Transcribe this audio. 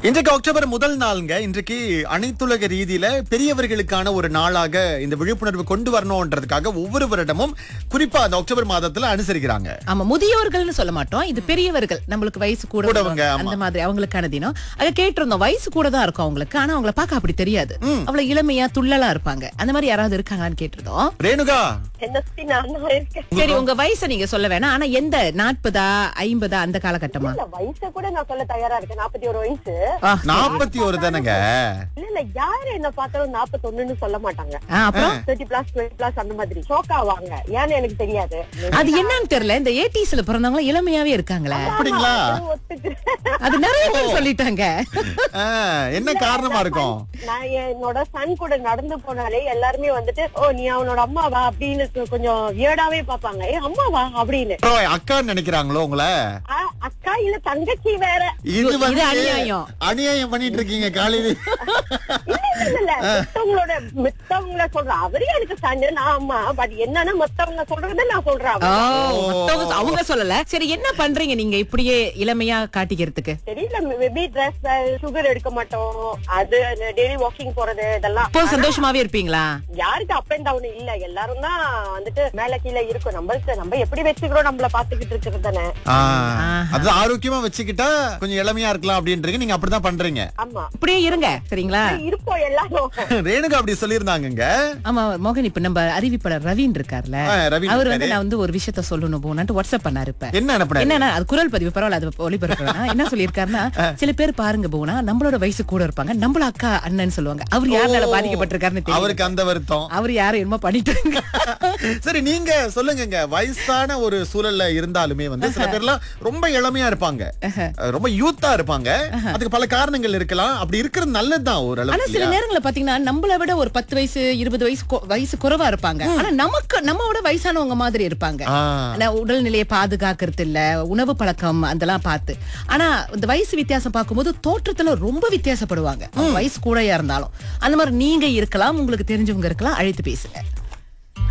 இன்றைக்கு அக்டோபர் முதல் நாளுங்க இன்றைக்கு அனைத்துலக ரீதியில பெரியவர்களுக்கான ஒரு நாளாக இந்த விழிப்புணர்வு கொண்டு வரணும்ன்றதுக்காக ஒவ்வொரு வருடமும் குறிப்பா அந்த அக்டோபர் மாதத்துல அனுசரிக்கிறாங்க ஆமா முதியோர்கள்னு சொல்ல மாட்டோம் இது பெரியவர்கள் நம்மளுக்கு வயசு கூட கூடவங்க, ஆமா. அந்த மாதிரி அவங்களுக்கான தினம் அத கேட்டிருந்தோம் வயசு கூட தான் இருக்கும் அவங்களுக்கு ஆனா அவங்கள பார்க்க அப்படி தெரியாது அவ்வளவு இளமையா துள்ளலா இருப்பாங்க அந்த மாதிரி யாராவது இருக்காங்களான்னு கேட்டிருந்தோம் ரேணுகா என்ன சுத்தி நான் தான் இருக்கேன் சரி உங்க வயசை நீங்க சொல்ல வேணாம் ஆனா எந்த நாற்பதா ஐம்பதா அந்த காலகட்டமா இல்ல வயசை கூட நான் சொல்ல தயாரா இருக்கேன் நாற்பத்தி ஒரு வயசு ஆ, நாற்பத்தி ஒரு தானங்க இல்ல இல்ல யாரு என்ன பார்த்தாலும் நாற்பத்தி ஒண்ணுன்னு சொல்ல மாட்டாங்க ஆ, அப்புறம் தேர்ட்டி பிளஸ் டுவெண்ட்டி பிளஸ் அந்த மாதிரி ஷோக் ஆவாங்க ஏன்னு எனக்கு தெரியாது அது என்னன்னு தெரியல இந்த ஏடிஸ்ல பிறந்தவங்க இளமையாவே இருக்காங்களே அப்படிங்களா அது ஒத்துக்கிறேன் அது நிறைய பேர் சொல்லிட்டாங்க ஆ, என்ன காரணமா இருக்கும் நான் என்னோட சன் கூட நடந்து போனாலே எல்லாருமே வந்துட்டு ஓ நீ அவனோட அம்மாவா அப்படின்னு கொஞ்சம் வியர்டாவே பாப்பாங்க ஏ அம்மாவா அப்படின்னு அப்புறம் அக்கான்னு நினைக்கிறாங்களோ உங்களை ஆ, அக்கா இல்ல தங்கச்சி வேற இது இது வந்து அநியாயம். அநியாயம் பண்ணிட்டு இருக்கீங்க காலையில இல்ல இல்ல இல்ல மத்தவங்களோட மத்தவங்கள சொல்றேன் அவரே எனக்கு சண்டை நான் அம்மா பட் என்னன்னா மத்தவங்க சொல்றதை நான் சொல்றேன் ஓ, அவன். மத்தவங்க சொ- அவங்க சொல்லல சரி என்ன பண்றீங்க நீங்க இப்படியே இளமையா காட்டிக்கிறதுக்கு தெரியல மேபி ட்ரெஸ் சுகர் எடுக்க மாட்டோம் அது டெய்லி வாக்கிங் போறது இதெல்லாம் இப்போ சந்தோஷமாவே இருப்பீங்களா யாருக்கு அப் அண்ட் டவுன் இல்ல எல்லாரும் தான் வந்துட்டு மேல கீழே இருக்கும் நம்மளுக்கு நம்ம எப்படி வச்சுக்கிறோம் நம்மள பாத்துக்கிட்டு இருக்கிறது தானே ஆ, அது ஆரோக்கியமா வச்சுக்கிட்டா கொஞ்சம் இளமையா இருக்கலாம் அப்படின்றீங்க நீங்க அப்படிதான் பண்றீங்க ஆமா இப்படியே இருங்க சரிங்களா இருப்போம் எல்லாரும் ரேணுகா அப்படி சொல்லியிருந்தாங்கங்க ஆமா மோகன் இப்ப நம்ம அறிவிப்பாளர் ரவீன் இருக்கார்ல ஆ, ரவீன் அவர் வந்து இருக்காரு. நான் வந்து ஒரு விஷயத்த சொல்லணும் போனாட்டு வாட்ஸ்அப் பண்ணாரு இப்ப என்ன அனுப்புனாரு என்னன்னா அது குரல் பதிவு பரவாயில்ல அது ஒளிபரப்பு வேணாம். என்ன சொல்லியிருக்காருன்னா சில பேர் பாருங்க போனா நம்மளோட வயசு கூட இருப்பாங்க நம்மள அக்கா அண்ணன் சொல்லுவாங்க அவர் யாருனால பாதிக்கப்பட்டிருக்காருன்னு தெரியும் அவருக்கு அந்த வருத்தம் அவர் யாரும் என்னமோ பண்ணிட்டாங்க சரி நீங்க சொல்லுங்கங்க வயசான ஒரு சூழல்ல இருந்தாலுமே வந்து சில பேர்லாம் ரொம்ப இளமையா இருப்பாங்க அஹ் ரொம்ப யூத்தா இருப்பாங்க அதுக்கு பல காரணங்கள் இருக்கலாம் அப்படி இருக்கிறது நல்லதுதான் ஆனா ஓரளவு சில நேரங்கள்ல பாத்தீங்கன்னா நம்மள விட ஒரு பத்து வயசு இருபது வயசு கொ- வயசு குறைவா இருப்பாங்க ஆனா நமக்கு நம்மளோட வயசானவங்க மாதிரி இருப்பாங்க ஆ. ஆனா உடல்நிலையை பாதுகாக்கிறது இல்ல உணவு பழக்கம் அதெல்லாம் பார்த்து ஆனா இந்த வயசு வித்தியாசம் பார்க்கும்போது தோற்றத்துல ரொம்ப வித்தியாசப்படுவாங்க வயசு கூடயா இருந்தாலும் அந்த மாதிரி நீங்க இருக்கலாம் உங்களுக்கு தெரிஞ்சவங்க இருக்கலாம் அழைத்து பேசுங்க